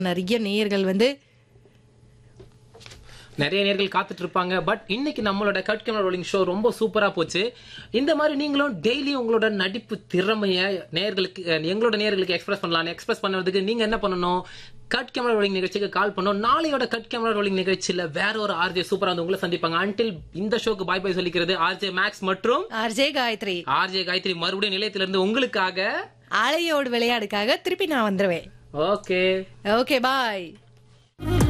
நிறைய நேயர்கள் வந்து நிறைய நேர்கள் காத்துட்டு இருப்பாங்க பட் இன்னைக்கு நம்மளோட கட் கேமரா ரோலிங் ஷோ ரொம்ப சூப்பரா போச்சு இந்த மாதிரி நீங்களும் டெய்லி உங்களோட நடிப்பு திறமைய நேர்களுக்கு எங்களோட நேர்களுக்கு எக்ஸ்பிரஸ் பண்ணலாம் எக்ஸ்பிரஸ் பண்ணுறதுக்கு நீங்க என்ன பண்ணணும் கட் கேமரா ரோலிங் நிகழ்ச்சிக்கு கால் பண்ணணும் நாளையோட கட் கேமரா ரோலிங் நிகழ்ச்சியில வேற ஒரு ஆர்ஜே சூப்பரா வந்து உங்களை சந்திப்பாங்க அன்டில் இந்த ஷோக்கு பாய் பாய் சொல்லிக்கிறது ஆர்ஜே மேக்ஸ் மற்றும் ஆர்ஜே காயத்ரி ஆர்ஜே காயத்ரி மறுபடியும் நிலையத்திலிருந்து உங்களுக்காக அலையோடு விளையாடுக்காக திருப்பி நான் வந்துருவேன் ஓகே ஓகே பாய்